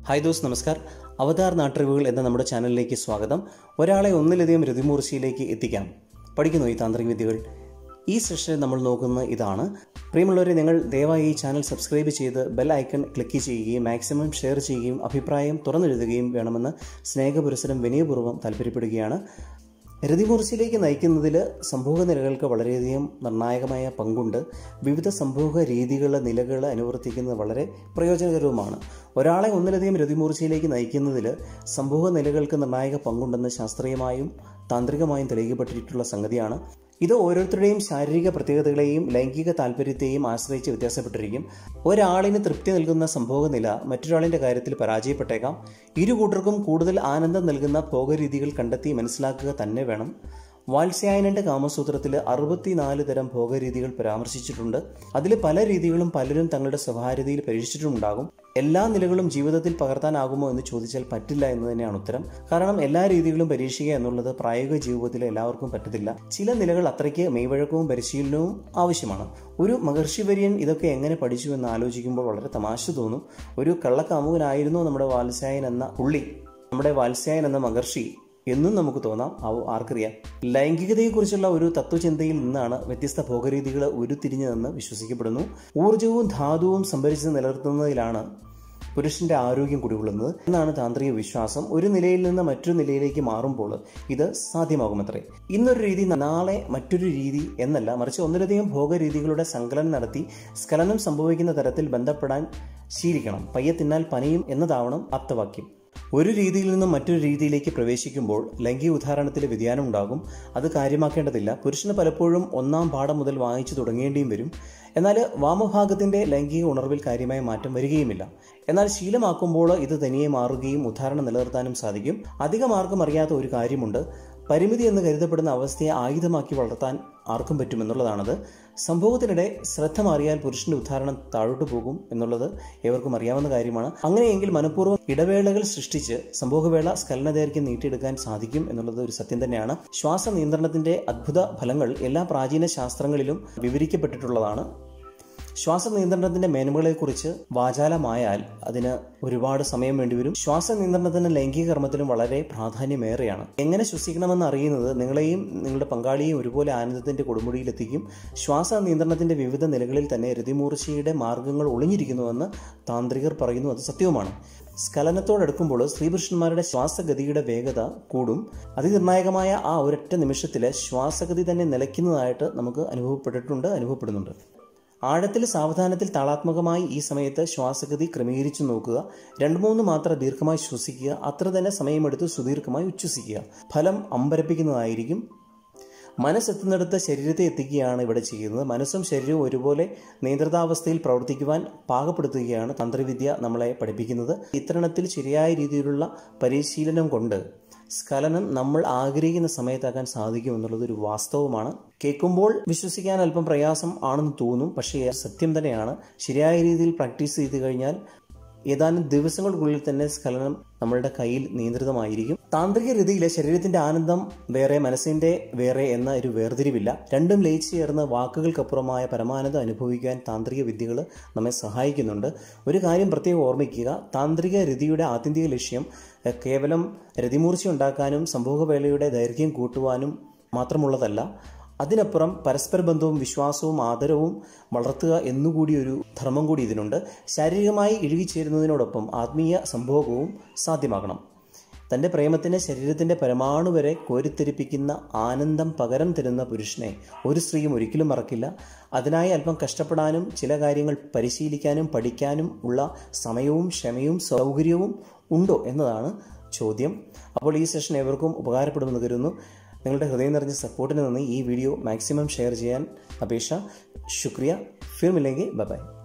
hi those നമസ്കാർ അവതാർ നാട്ടറിവുകൾ എന്ന നമ്മുടെ ചാനലിലേക്ക് സ്വാഗതം ഒരാളെ ഒന്നിലധികം രതിമൂർച്ചയിലേക്ക് എത്തിക്കാം പഠിക്കുന്നു ഈ താന്ത്രിക വിദ്യകൾ ഈ സെഷനിൽ നമ്മൾ നോക്കുന്ന ഇതാണ് പ്രിയമുള്ളവരെ നിങ്ങൾ ദയവായി ഈ ചാനൽ സബ്സ്ക്രൈബ് ചെയ്ത് ബെൽ ഐക്കൺ ക്ലിക്ക് ചെയ്യുകയും മാക്സിമം ഷെയർ ചെയ്യുകയും അഭിപ്രായം തുറന്നെഴുതുകയും വേണമെന്ന് സ്നേഹപുരസരം വിനയപൂർവ്വം താല്പര്യപ്പെടുകയാണ് രതിമൂർച്ചയിലേക്ക് നയിക്കുന്നതിൽ സംഭോഗ നിലകൾക്ക് വളരെയധികം നിർണായകമായ പങ്കുണ്ട് വിവിധ സംഭോഗ രീതികൾ നിലകൾ അനുവർത്തിക്കുന്നത് വളരെ പ്രയോജനകരവുമാണ് ഒരാളെ ഒന്നിലധികം രതിമൂർച്ചയിലേക്ക് നയിക്കുന്നതിൽ സംഭോഗ നിലകൾക്ക് നിർണായക പങ്കുണ്ടെന്ന് ശാസ്ത്രീയമായും താന്ത്രികമായും തെളിയിക്കപ്പെട്ടിട്ടുള്ള സംഗതിയാണ് ഇത് ഓരോരുത്തരുടെയും ശാരീരിക പ്രത്യേകതകളെയും ലൈംഗിക താല്പര്യത്തെയും ആശ്രയിച്ച് വ്യത്യാസപ്പെട്ടിരിക്കും ഒരാളിന് തൃപ്തി നൽകുന്ന സംഭോഗ നില മറ്റൊരാളിൻ്റെ കാര്യത്തിൽ പരാജയപ്പെട്ടേക്കാം ഇരു കൂട്ടർക്കും കൂടുതൽ ആനന്ദം നൽകുന്ന ഭോഗരീതികൾ കണ്ടെത്തി മനസ്സിലാക്കുക തന്നെ വേണം വാത്സ്യായനന്റെ കാമസൂത്രത്തിൽ അറുപത്തിനാല് തരം ഭോഗരീതികൾ പരാമർശിച്ചിട്ടുണ്ട് അതിൽ പല രീതികളും പലരും തങ്ങളുടെ സ്വകാര്യതയിൽ പരീക്ഷിച്ചിട്ടുണ്ടാകും എല്ലാ നിലകളും ജീവിതത്തിൽ പകർത്താനാകുമോ എന്ന് ചോദിച്ചാൽ പറ്റില്ല എന്ന് തന്നെയാണ് ഉത്തരം കാരണം എല്ലാ രീതികളും പരീക്ഷിക്കുക എന്നുള്ളത് പ്രായോഗിക ജീവിതത്തിൽ എല്ലാവർക്കും പറ്റത്തില്ല ചില നിലകൾ അത്രയ്ക്ക് മെയ്വഴക്കവും പരിശീലനവും ആവശ്യമാണ് ഒരു മഹർഷിവര്യൻ ഇതൊക്കെ എങ്ങനെ പഠിച്ചു എന്ന് ആലോചിക്കുമ്പോൾ വളരെ തമാശ തോന്നും ഒരു കള്ളക്കാമുകനായിരുന്നു നമ്മുടെ വാത്സ്യായൻ എന്ന പുള്ളി നമ്മുടെ വാത്സ്യായൻ എന്ന മഹർഷി എന്നും നമുക്ക് തോന്നാം അവ ആർക്കറിയാം ലൈംഗികതയെക്കുറിച്ചുള്ള ഒരു തത്വചിന്തയിൽ നിന്നാണ് വ്യത്യസ്ത ഭോഗരീതികൾ ഉരുത്തിരിഞ്ഞതെന്ന് വിശ്വസിക്കപ്പെടുന്നു ഊർജവും ധാതുവും സംഭരിച്ച് നിലനിർത്തുന്നതിലാണ് പുരുഷന്റെ ആരോഗ്യം കുടികൊള്ളുന്നത് എന്നാണ് താന്ത്രിക വിശ്വാസം ഒരു നിലയിൽ നിന്ന് മറ്റൊരു നിലയിലേക്ക് മാറുമ്പോൾ ഇത് സാധ്യമാകുമത്രേ ഇന്നൊരു രീതി നാളെ മറ്റൊരു രീതി എന്നല്ല മറിച്ച് ഒന്നിലധികം ഭോഗരീതികളുടെ സങ്കലനം നടത്തി സ്ഖലനം സംഭവിക്കുന്ന തരത്തിൽ ബന്ധപ്പെടാൻ ശീലിക്കണം പയ്യെ തിന്നാൽ പനിയും എന്നതാവണം ആപ്തവാക്യം ഒരു രീതിയിൽ നിന്നും മറ്റൊരു രീതിയിലേക്ക് പ്രവേശിക്കുമ്പോൾ ലൈംഗിക ഉദാഹരണത്തിൽ വ്യതിയാനം ഉണ്ടാകും അത് കാര്യമാക്കേണ്ടതില്ല പുരുഷന് പലപ്പോഴും ഒന്നാം പാഠം മുതൽ വായിച്ചു തുടങ്ങേണ്ടിയും വരും എന്നാൽ വാമഭാഗത്തിന്റെ ലൈംഗിക ഉണർവിൽ കാര്യമായ മാറ്റം വരികയുമില്ല എന്നാൽ ശീലമാക്കുമ്പോൾ ഇത് തനിയെ മാറുകയും ഉദാഹരണം നിലനിർത്താനും സാധിക്കും അധികം ആർക്കും അറിയാത്ത ഒരു കാര്യമുണ്ട് പരിമിതി എന്ന് കരുതപ്പെടുന്ന അവസ്ഥയെ ആയുധമാക്കി വളർത്താൻ ആർക്കും പറ്റുമെന്നുള്ളതാണത് സംഭവത്തിനിടെ ശ്രദ്ധ മാറിയാൽ പുരുഷന്റെ ഉദാഹരണം താഴോട്ട് പോകും എന്നുള്ളത് ഏവർക്കും അറിയാവുന്ന കാര്യമാണ് അങ്ങനെയെങ്കിൽ മനഃപൂർവ്വം ഇടവേളകൾ സൃഷ്ടിച്ച് സംഭവവേള സ്ഖലനദൈർഘ്യം നീട്ടിയെടുക്കാൻ സാധിക്കും എന്നുള്ളത് ഒരു സത്യം തന്നെയാണ് ശ്വാസ നിയന്ത്രണത്തിന്റെ അദ്ഭുത ഫലങ്ങൾ എല്ലാ പ്രാചീന ശാസ്ത്രങ്ങളിലും വിവരിക്കപ്പെട്ടിട്ടുള്ളതാണ് ശ്വാസ നിയന്ത്രണത്തിന്റെ മേന്മകളെക്കുറിച്ച് വാചാലമായാൽ അതിന് ഒരുപാട് സമയം വേണ്ടിവരും ശ്വാസ നിയന്ത്രണത്തിന് ലൈംഗിക കർമ്മത്തിലും വളരെ പ്രാധാന്യമേറെയാണ് എങ്ങനെ ശ്വസിക്കണമെന്ന് അറിയുന്നത് നിങ്ങളെയും നിങ്ങളുടെ പങ്കാളിയെയും ഒരുപോലെ ആനന്ദത്തിന്റെ കൊടുമുടിയിലെത്തിക്കും ശ്വാസ നിയന്ത്രണത്തിന്റെ വിവിധ നിലകളിൽ തന്നെ രതിമൂർച്ചയുടെ മാർഗങ്ങൾ ഒളിഞ്ഞിരിക്കുന്നുവെന്ന് താന്ത്രികർ പറയുന്നു അത് സത്യവുമാണ് സ്ഖലനത്തോടടുക്കുമ്പോൾ സ്ത്രീപുരുഷന്മാരുടെ ശ്വാസഗതിയുടെ വേഗത കൂടും അതിനിർണായകമായ ആ ഒരൊറ്റ നിമിഷത്തിൽ ശ്വാസഗതി തന്നെ നിലയ്ക്കുന്നതായിട്ട് നമുക്ക് അനുഭവപ്പെട്ടിട്ടുണ്ട് അനുഭവപ്പെടുന്നുണ്ട് ആഴത്തിൽ സാവധാനത്തിൽ താളാത്മകമായി ഈ സമയത്ത് ശ്വാസഗതി ക്രമീകരിച്ചു നോക്കുക രണ്ട് മൂന്ന് മാത്ര ദീർഘമായി ശ്വസിക്കുക അത്ര തന്നെ സമയമെടുത്ത് സുദീർഘമായി ഉച്ഛ്വസിക്കുക ഫലം അമ്പരപ്പിക്കുന്നതായിരിക്കും മനസ്സെത്തുന്നിടത്ത് ശരീരത്തെ എത്തിക്കുകയാണ് ഇവിടെ ചെയ്യുന്നത് മനസ്സും ശരീരവും ഒരുപോലെ നിയന്ത്രിതാവസ്ഥയിൽ പ്രവർത്തിക്കുവാൻ പാകപ്പെടുത്തുകയാണ് തന്ത്രവിദ്യ നമ്മളെ പഠിപ്പിക്കുന്നത് ഇത്തരണത്തിൽ ശരിയായ രീതിയിലുള്ള പരിശീലനം കൊണ്ട് സ്ഖലനം നമ്മൾ ആഗ്രഹിക്കുന്ന സമയത്താക്കാൻ സാധിക്കും എന്നുള്ളത് ഒരു വാസ്തവമാണ് കേൾക്കുമ്പോൾ വിശ്വസിക്കാൻ അല്പം പ്രയാസം ആണെന്ന് തോന്നും പക്ഷേ സത്യം തന്നെയാണ് ശരിയായ രീതിയിൽ പ്രാക്ടീസ് ചെയ്ത് കഴിഞ്ഞാൽ ഏതാനും ദിവസങ്ങൾക്കുള്ളിൽ തന്നെ സ്ഖലനം നമ്മളുടെ കയ്യിൽ നിയന്ത്രിതമായിരിക്കും താന്ത്രിക രീതിയിലെ ശരീരത്തിന്റെ ആനന്ദം വേറെ മനസ്സിന്റെ വേറെ എന്ന ഒരു വേർതിരിവില്ല രണ്ടും ലയിച്ചു ചേർന്ന് വാക്കുകൾക്കപ്പുറമായ പരമാനന്ദം അനുഭവിക്കാൻ താന്ത്രിക വിദ്യകൾ നമ്മെ സഹായിക്കുന്നുണ്ട് ഒരു കാര്യം പ്രത്യേകം ഓർമ്മിക്കുക താന്ത്രിക രതിയുടെ ആത്യന്തിക ലക്ഷ്യം കേവലം രതിമൂർച്ച ഉണ്ടാക്കാനും സംഭവവേളയുടെ ദൈർഘ്യം കൂട്ടുവാനും മാത്രമുള്ളതല്ല അതിനപ്പുറം പരസ്പര ബന്ധവും വിശ്വാസവും ആദരവും വളർത്തുക എന്നുകൂടി ഒരു ധർമ്മം കൂടി ഇതിനുണ്ട് ശാരീരികമായി ഇഴുകിച്ചേരുന്നതിനോടൊപ്പം ആത്മീയ സംഭോഗവും സാധ്യമാകണം തൻ്റെ പ്രേമത്തിന് ശരീരത്തിൻ്റെ പരമാണു വരെ കോരിത്തെരിപ്പിക്കുന്ന ആനന്ദം പകരം തരുന്ന പുരുഷനെ ഒരു സ്ത്രീയും ഒരിക്കലും മറക്കില്ല അതിനായി അല്പം കഷ്ടപ്പെടാനും ചില കാര്യങ്ങൾ പരിശീലിക്കാനും പഠിക്കാനും ഉള്ള സമയവും ക്ഷമയും സൗകര്യവും ഉണ്ടോ എന്നതാണ് ചോദ്യം അപ്പോൾ ഈ സെഷൻ ഏവർക്കും ഉപകാരപ്പെടുമെന്ന് കരുതുന്നു നിങ്ങളുടെ ഹൃദയം നിറഞ്ഞ സപ്പോർട്ടിന് നന്ദി ഈ വീഡിയോ മാക്സിമം ഷെയർ ചെയ്യാൻ അപേക്ഷ ശുക്രിയ ഫിർ മില്ലെങ്കിൽ ബൈ